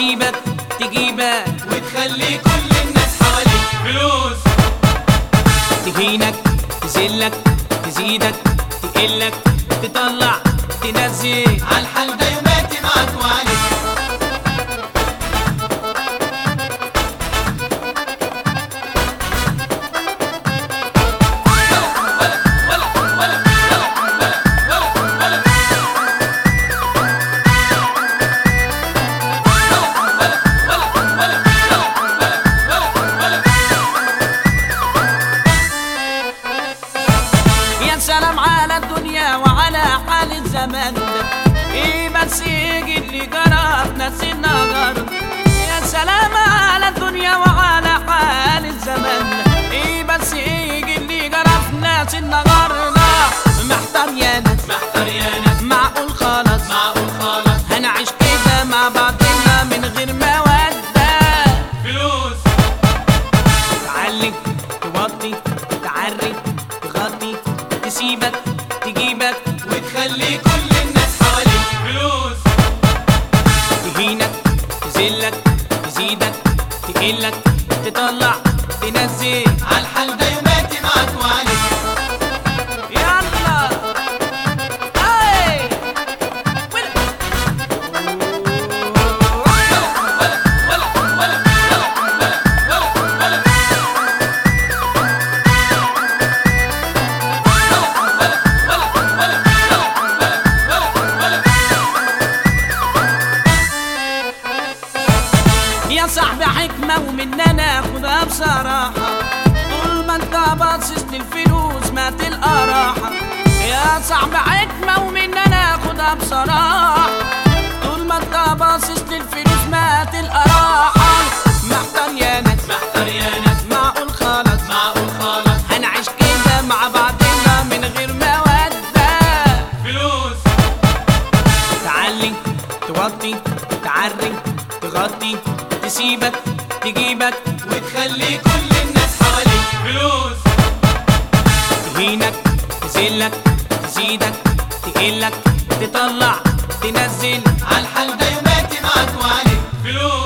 تسيبك تجيبك وتخلي كل الناس حواليك فلوس تهينك تذلك تزيدك تقلك تطلع تنزل عالحال ده يوماتي معاك وعليك يا سلام على الدنيا وعلى حال الزمان ده ايه بس يجي اللي جرى في ناس النهار يا سلام على الدنيا وعلى حال الزمان ده ايه بس يجي اللي جرى في ناس النهار محتار يا ناس محتار يا ناس معقول خلاص معقول خالص هنعيش كده مع بعضنا من غير مودة فلوس تعلي توطي تعري تغطي تسيبك تجيبك وتخلي كل الناس حواليك فلوس تهينك تذلك تزيدك تقلك تطلع تنزل عالحال ده يوماتي معاك وعليك يلا هاي يا صاحبي حكمة ومننا خدها بصراحة طول ما انت باصص للفلوس ما تلقى راحة يا صاحبي حكمة ومننا خدها بصراحة طول ما انت باصص للفلوس ما تلقى راحة محتار يا ناس محتار يا ناس معقول خالص معقول خالص هنعيش كده مع بعضنا من غير مودة فلوس تعلي توطي تعري تغطي تسيبك تجيبك وتخلي كل الناس حواليك فلوس تهينك تذلك تزيدك تقلك تطلع تنزل عالحال ده يوماتي معاك وعليك فلوس